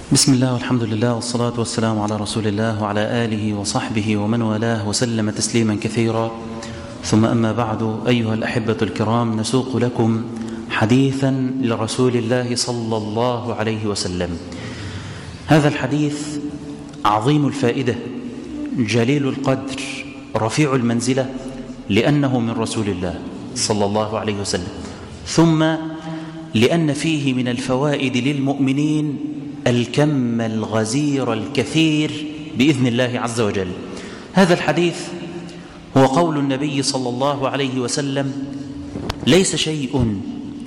بسم الله والحمد لله والصلاة والسلام على رسول الله وعلى آله وصحبه ومن والاه وسلم تسليما كثيرا ثم أما بعد أيها الأحبة الكرام نسوق لكم حديثا لرسول الله صلى الله عليه وسلم هذا الحديث عظيم الفائدة جليل القدر رفيع المنزلة لأنه من رسول الله صلى الله عليه وسلم ثم لأن فيه من الفوائد للمؤمنين الكم الغزير الكثير بإذن الله عز وجل هذا الحديث هو قول النبي صلى الله عليه وسلم ليس شيء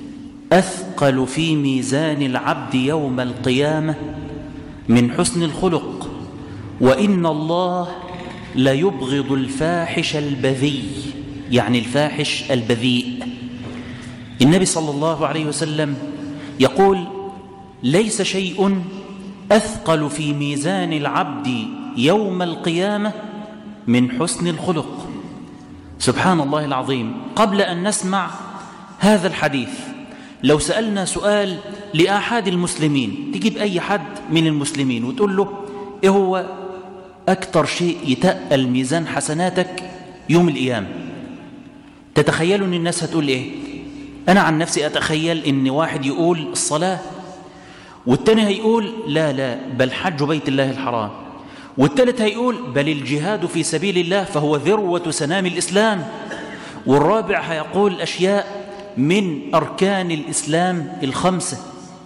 أثقل في ميزان العبد يوم القيامة من حسن الخلق وإن الله ليبغض الفاحش البذيء يعني الفاحش البذيء النبي صلى الله عليه وسلم يقول ليس شيء أثقل في ميزان العبد يوم القيامة من حسن الخلق سبحان الله العظيم قبل أن نسمع هذا الحديث لو سألنا سؤال لأحد المسلمين تجيب أي حد من المسلمين وتقول له إيه هو أكثر شيء يتقل ميزان حسناتك يوم القيامة تتخيلوا أن الناس هتقول إيه أنا عن نفسي أتخيل أن واحد يقول الصلاة والتاني هيقول لا لا بل حج بيت الله الحرام والتالت هيقول بل الجهاد في سبيل الله فهو ذروة سنام الإسلام والرابع هيقول أشياء من أركان الإسلام الخمسة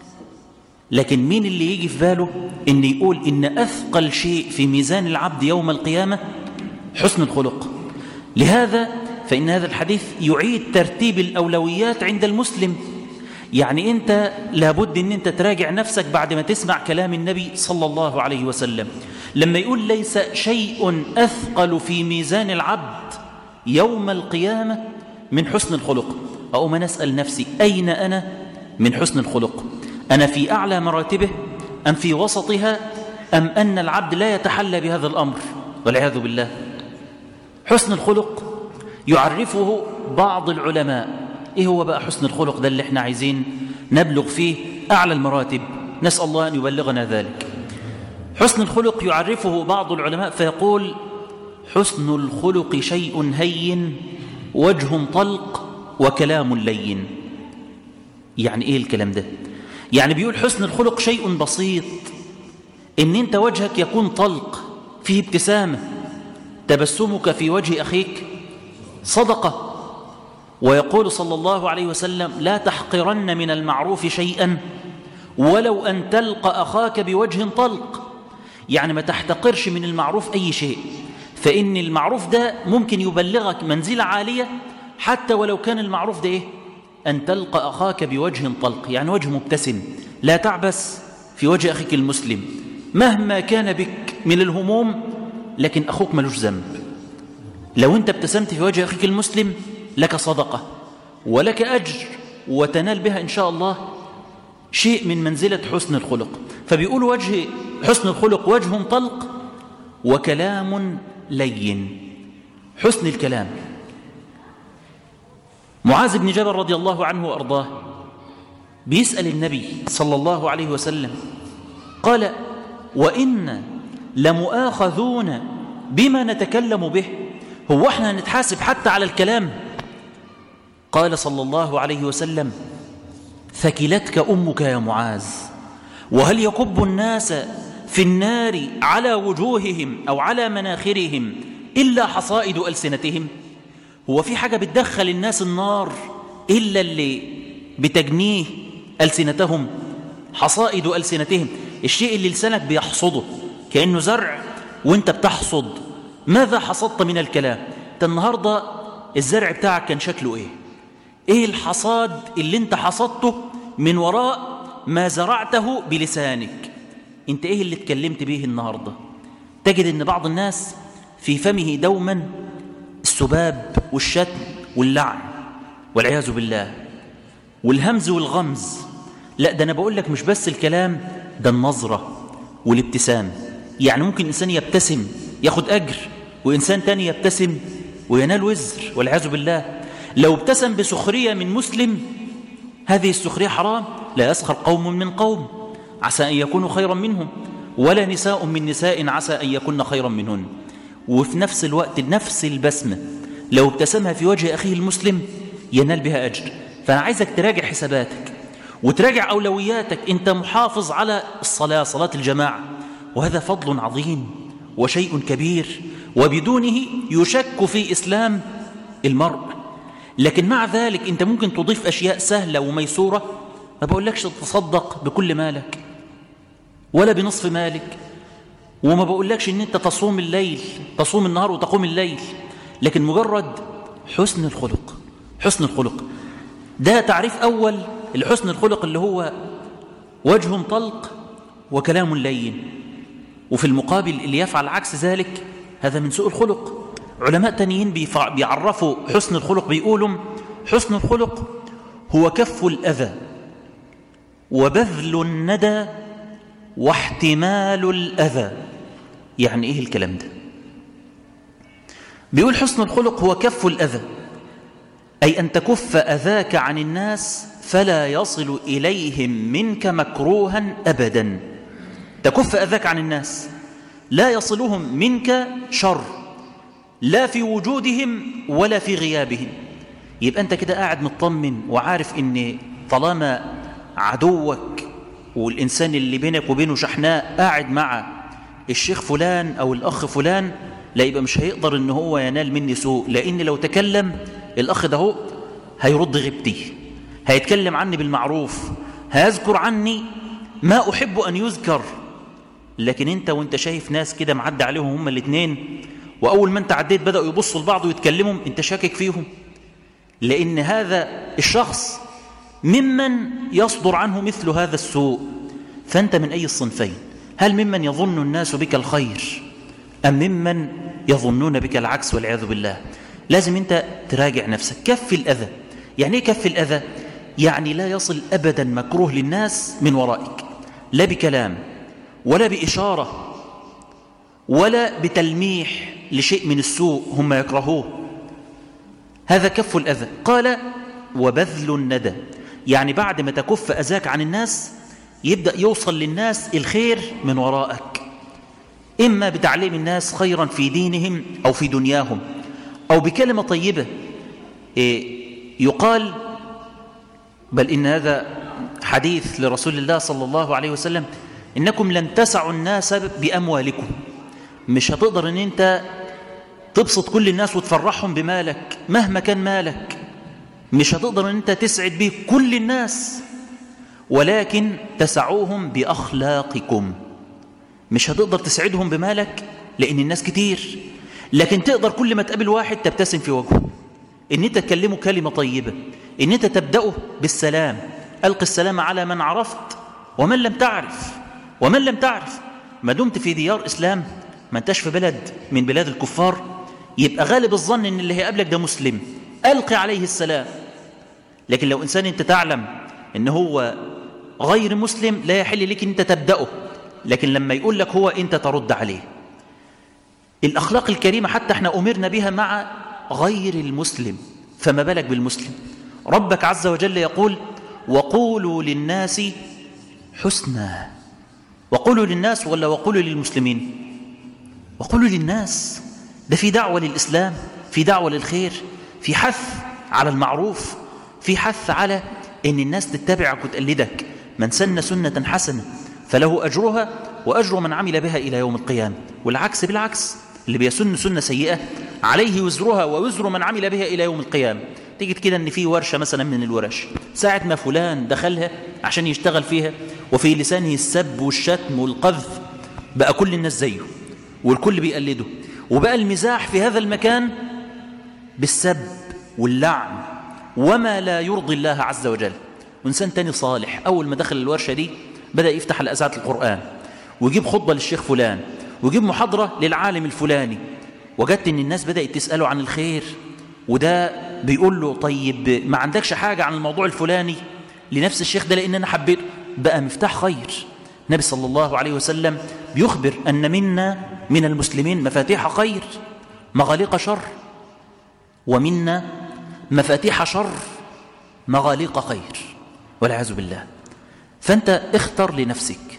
لكن مين اللي يجي في باله إن يقول إن أثقل شيء في ميزان العبد يوم القيامة حسن الخلق لهذا فإن هذا الحديث يعيد ترتيب الأولويات عند المسلم يعني أنت لابد أن أنت تراجع نفسك بعد ما تسمع كلام النبي صلى الله عليه وسلم لما يقول ليس شيء أثقل في ميزان العبد يوم القيامة من حسن الخلق أو ما نسأل نفسي أين أنا من حسن الخلق أنا في أعلى مراتبه أم في وسطها أم أن العبد لا يتحلى بهذا الأمر والعياذ بالله حسن الخلق يعرفه بعض العلماء إيه هو بقى حسن الخلق ده اللي احنا عايزين نبلغ فيه أعلى المراتب نسأل الله أن يبلغنا ذلك حسن الخلق يعرفه بعض العلماء فيقول حسن الخلق شيء هين وجه طلق وكلام لين يعني إيه الكلام ده يعني بيقول حسن الخلق شيء بسيط إن أنت وجهك يكون طلق فيه ابتسامة تبسمك في وجه أخيك صدقة ويقول صلى الله عليه وسلم لا تحقرن من المعروف شيئا ولو أن تلقى أخاك بوجه طلق يعني ما تحتقرش من المعروف أي شيء فإن المعروف ده ممكن يبلغك منزلة عالية حتى ولو كان المعروف ده إيه أن تلقى أخاك بوجه طلق يعني وجه مبتسم لا تعبس في وجه أخيك المسلم مهما كان بك من الهموم لكن أخوك ملوش ذنب لو أنت ابتسمت في وجه أخيك المسلم لك صدقة ولك أجر وتنال بها إن شاء الله شيء من منزلة حسن الخلق فبيقول وجه حسن الخلق وجه طلق وكلام لين حسن الكلام معاذ بن جبل رضي الله عنه وأرضاه بيسأل النبي صلى الله عليه وسلم قال وإن لمؤاخذون بما نتكلم به هو احنا نتحاسب حتى على الكلام قال صلى الله عليه وسلم ثكلتك أمك يا معاذ وهل يكب الناس في النار على وجوههم أو على مناخرهم إلا حصائد ألسنتهم هو في حاجة بتدخل الناس النار إلا اللي بتجنيه ألسنتهم حصائد ألسنتهم الشيء اللي لسانك بيحصده كأنه زرع وانت بتحصد ماذا حصدت من الكلام انت النهاردة الزرع بتاعك كان شكله ايه ايه الحصاد اللي انت حصدته من وراء ما زرعته بلسانك انت ايه اللي اتكلمت به النهاردة تجد ان بعض الناس في فمه دوما السباب والشتم واللعن والعياذ بالله والهمز والغمز لا ده انا بقول لك مش بس الكلام ده النظرة والابتسام يعني ممكن الانسان يبتسم ياخد اجر وانسان تاني يبتسم وينال وزر والعياذ بالله لو ابتسم بسخرية من مسلم هذه السخرية حرام لا يسخر قوم من قوم عسى أن يكونوا خيرا منهم ولا نساء من نساء عسى أن يكون خيرا منهن وفي نفس الوقت نفس البسمة لو ابتسمها في وجه أخيه المسلم ينال بها أجر فأنا عايزك تراجع حساباتك وتراجع أولوياتك أنت محافظ على الصلاة صلاة الجماعة وهذا فضل عظيم وشيء كبير وبدونه يشك في إسلام المرء لكن مع ذلك أنت ممكن تضيف أشياء سهلة وميسورة ما بقولكش تصدق بكل مالك ولا بنصف مالك وما بقولكش ان انت تصوم الليل تصوم النهار وتقوم الليل لكن مجرد حسن الخلق حسن الخلق ده تعريف أول لحسن الخلق اللي هو وجه طلق وكلام لين وفي المقابل اللي يفعل عكس ذلك هذا من سوء الخلق علماء تانيين بيعرفوا حسن الخلق بيقولوا حسن الخلق هو كف الأذى وبذل الندى واحتمال الأذى يعني إيه الكلام ده بيقول حسن الخلق هو كف الأذى أي أن تكف أذاك عن الناس فلا يصل إليهم منك مكروها أبدا تكف أذاك عن الناس لا يصلهم منك شر لا في وجودهم ولا في غيابهم يبقى أنت كده قاعد مطمن وعارف أن طالما عدوك والإنسان اللي بينك وبينه شحناء قاعد مع الشيخ فلان أو الأخ فلان لا يبقى مش هيقدر ان هو ينال مني سوء لأن لو تكلم الأخ ده هو هيرد غيبتي هيتكلم عني بالمعروف هيذكر عني ما أحب أن يذكر لكن انت وانت شايف ناس كده معدى عليهم هما الاثنين وأول ما انت عديت بدأوا يبصوا لبعض ويتكلموا انت شاكك فيهم لأن هذا الشخص ممن يصدر عنه مثل هذا السوء فأنت من أي الصنفين هل ممن يظن الناس بك الخير أم ممن يظنون بك العكس والعياذ بالله لازم أنت تراجع نفسك كف الأذى يعني إيه كف الأذى يعني لا يصل أبدا مكروه للناس من ورائك لا بكلام ولا بإشارة ولا بتلميح لشيء من السوء هم يكرهوه هذا كف الأذى قال وبذل الندى يعني بعد ما تكف أذاك عن الناس يبدأ يوصل للناس الخير من ورائك إما بتعليم الناس خيرا في دينهم أو في دنياهم أو بكلمة طيبة يقال بل إن هذا حديث لرسول الله صلى الله عليه وسلم إنكم لن تسعوا الناس بأموالكم مش هتقدر أن أنت تبسط كل الناس وتفرحهم بمالك مهما كان مالك مش هتقدر أن أنت تسعد به كل الناس ولكن تسعوهم بأخلاقكم مش هتقدر تسعدهم بمالك لأن الناس كتير لكن تقدر كل ما تقابل واحد تبتسم في وجهه ان انت تكلمه كلمة طيبة ان انت تبدأه بالسلام ألقي السلام على من عرفت ومن لم تعرف ومن لم تعرف ما دمت في ديار إسلام ما انتش في بلد من بلاد الكفار يبقى غالب الظن ان اللي هيقابلك ده مسلم ألقي عليه السلام لكن لو إنسان انت تعلم ان هو غير مسلم لا يحل لك ان انت تبدأه لكن لما يقول لك هو انت ترد عليه الأخلاق الكريمة حتى احنا أمرنا بها مع غير المسلم فما بالك بالمسلم ربك عز وجل يقول وقولوا للناس حسنا وقولوا للناس ولا وقولوا للمسلمين وقولوا للناس ده في دعوة للإسلام في دعوة للخير في حث على المعروف في حث على أن الناس تتبعك وتقلدك من سن سنة حسنة فله أجرها وأجر من عمل بها إلى يوم القيامة والعكس بالعكس اللي بيسن سنة سيئة عليه وزرها ووزر من عمل بها إلى يوم القيامة تيجي كده ان في ورشة مثلا من الورش ساعة ما فلان دخلها عشان يشتغل فيها وفي لسانه السب والشتم والقذف بقى كل الناس زيه والكل بيقلده وبقى المزاح في هذا المكان بالسب واللعن وما لا يرضي الله عز وجل وإنسان تاني صالح أول ما دخل الورشة دي بدأ يفتح الأزات القرآن ويجيب خطبة للشيخ فلان ويجيب محاضرة للعالم الفلاني وجدت ان الناس بدأت تسأله عن الخير وده بيقول له طيب ما عندكش حاجة عن الموضوع الفلاني لنفس الشيخ ده لأن أنا حبيته بقى مفتاح خير النبي صلى الله عليه وسلم بيخبر أن منا من المسلمين مفاتيح خير مغاليق شر ومنا مفاتيح شر مغاليق خير والعياذ بالله فأنت اختر لنفسك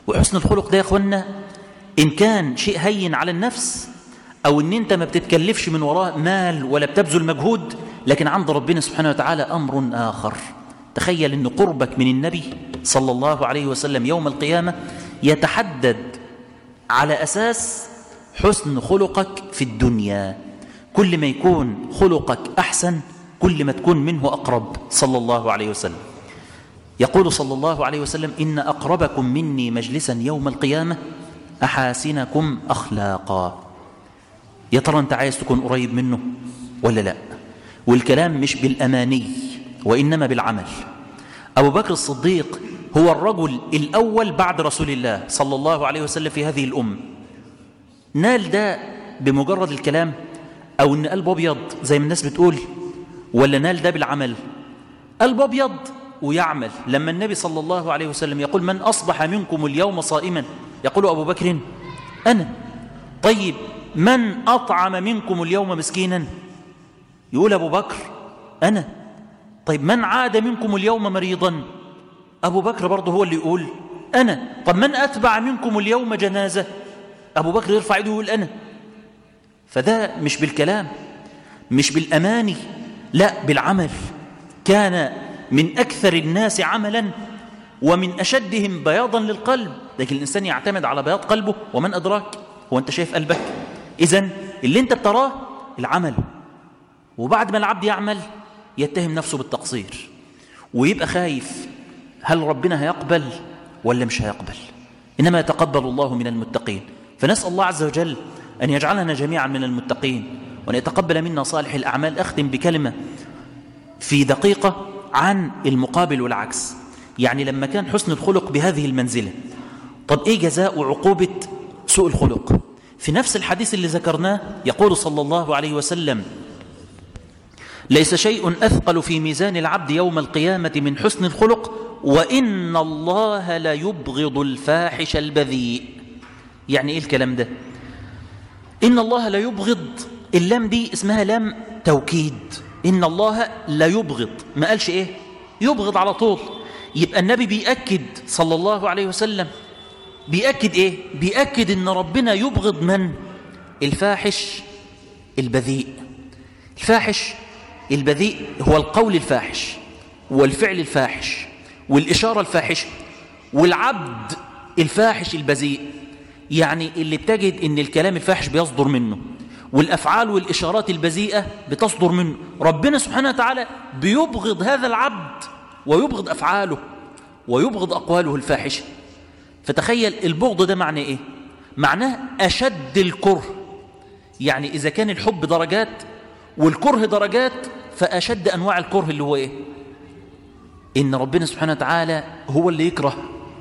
وحسن الخلق ده يا أخوانا إن كان شيء هين على النفس أو إن أنت ما بتتكلفش من وراه مال ولا بتبذل مجهود لكن عند ربنا سبحانه وتعالى أمر آخر تخيل أن قربك من النبي صلى الله عليه وسلم يوم القيامة يتحدد على أساس حسن خلقك في الدنيا كل ما يكون خلقك أحسن كل ما تكون منه أقرب صلى الله عليه وسلم يقول صلى الله عليه وسلم إن أقربكم مني مجلسا يوم القيامة أحاسنكم أخلاقا يا ترى أنت عايز تكون قريب منه ولا لا والكلام مش بالأماني وإنما بالعمل أبو بكر الصديق هو الرجل الأول بعد رسول الله صلى الله عليه وسلم في هذه الأم نال ده بمجرد الكلام أو أن قلبه أبيض زي ما الناس بتقول ولا نال ده بالعمل قلبه أبيض ويعمل لما النبي صلى الله عليه وسلم يقول من أصبح منكم اليوم صائما يقول أبو بكر أنا طيب من أطعم منكم اليوم مسكينا يقول أبو بكر أنا طيب من عاد منكم اليوم مريضا أبو بكر برضه هو اللي يقول أنا طب من أتبع منكم اليوم جنازة أبو بكر يرفع يده ويقول أنا فده مش بالكلام مش بالأماني لا بالعمل كان من أكثر الناس عملا ومن أشدهم بياضا للقلب لكن الإنسان يعتمد على بياض قلبه ومن أدراك هو أنت شايف قلبك إذن اللي أنت بتراه العمل وبعد ما العبد يعمل يتهم نفسه بالتقصير ويبقى خايف هل ربنا هيقبل ولا مش هيقبل إنما يتقبل الله من المتقين فنسأل الله عز وجل أن يجعلنا جميعا من المتقين وأن يتقبل منا صالح الأعمال أختم بكلمة في دقيقة عن المقابل والعكس يعني لما كان حسن الخلق بهذه المنزلة طب إيه جزاء وعقوبة سوء الخلق في نفس الحديث اللي ذكرناه يقول صلى الله عليه وسلم ليس شيء أثقل في ميزان العبد يوم القيامة من حسن الخلق وإن الله لا يبغض الفاحش البذيء يعني إيه الكلام ده إن الله لا يبغض اللام دي اسمها لام توكيد إن الله لا يبغض ما قالش إيه يبغض على طول يبقى النبي بيأكد صلى الله عليه وسلم بيأكد إيه بيأكد إن ربنا يبغض من الفاحش البذيء الفاحش البذيء هو القول الفاحش والفعل الفاحش والإشارة الفاحشة والعبد الفاحش البذيء يعني اللي بتجد ان الكلام الفاحش بيصدر منه والأفعال والإشارات البذيئة بتصدر منه ربنا سبحانه وتعالى بيبغض هذا العبد ويبغض أفعاله ويبغض أقواله الفاحشة فتخيل البغض ده معنى إيه معناه أشد الكره يعني إذا كان الحب درجات والكره درجات فأشد أنواع الكره اللي هو إيه إن ربنا سبحانه وتعالى هو اللي يكره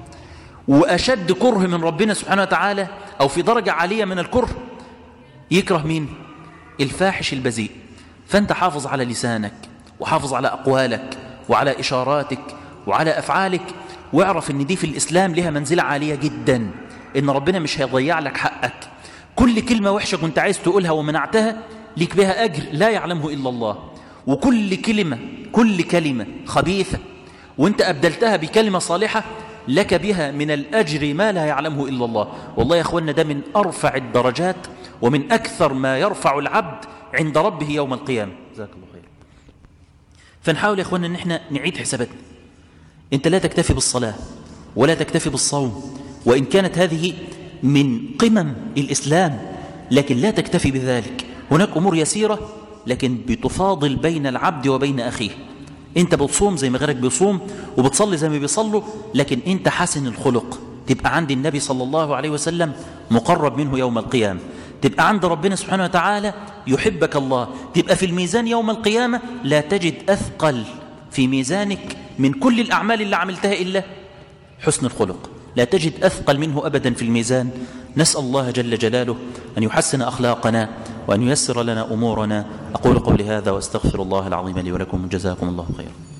وأشد كره من ربنا سبحانه وتعالى أو في درجة عالية من الكره يكره مين الفاحش البذيء فأنت حافظ على لسانك وحافظ على أقوالك وعلى إشاراتك وعلى أفعالك واعرف أن دي في الإسلام لها منزلة عالية جدا إن ربنا مش هيضيع لك حقك كل كلمة وحشة كنت عايز تقولها ومنعتها ليك بها أجر لا يعلمه إلا الله وكل كلمة كل كلمة خبيثة وانت أبدلتها بكلمة صالحة لك بها من الأجر ما لا يعلمه إلا الله والله يا أخوانا ده من أرفع الدرجات ومن أكثر ما يرفع العبد عند ربه يوم القيامة جزاك الله خير فنحاول يا أخوانا أن احنا نعيد حساباتنا أنت لا تكتفي بالصلاة ولا تكتفي بالصوم وإن كانت هذه من قمم الإسلام لكن لا تكتفي بذلك هناك أمور يسيرة لكن بتفاضل بين العبد وبين أخيه انت بتصوم زي ما غيرك بيصوم وبتصلي زي ما بيصلوا لكن انت حسن الخلق تبقى عند النبي صلى الله عليه وسلم مقرب منه يوم القيامة تبقى عند ربنا سبحانه وتعالى يحبك الله تبقى في الميزان يوم القيامة لا تجد أثقل في ميزانك من كل الأعمال اللي عملتها إلا حسن الخلق لا تجد أثقل منه أبدا في الميزان نسأل الله جل جلاله أن يحسن أخلاقنا وأن ييسر لنا أمورنا أقول قولي هذا وأستغفر الله العظيم لي ولكم جزاكم الله خيرا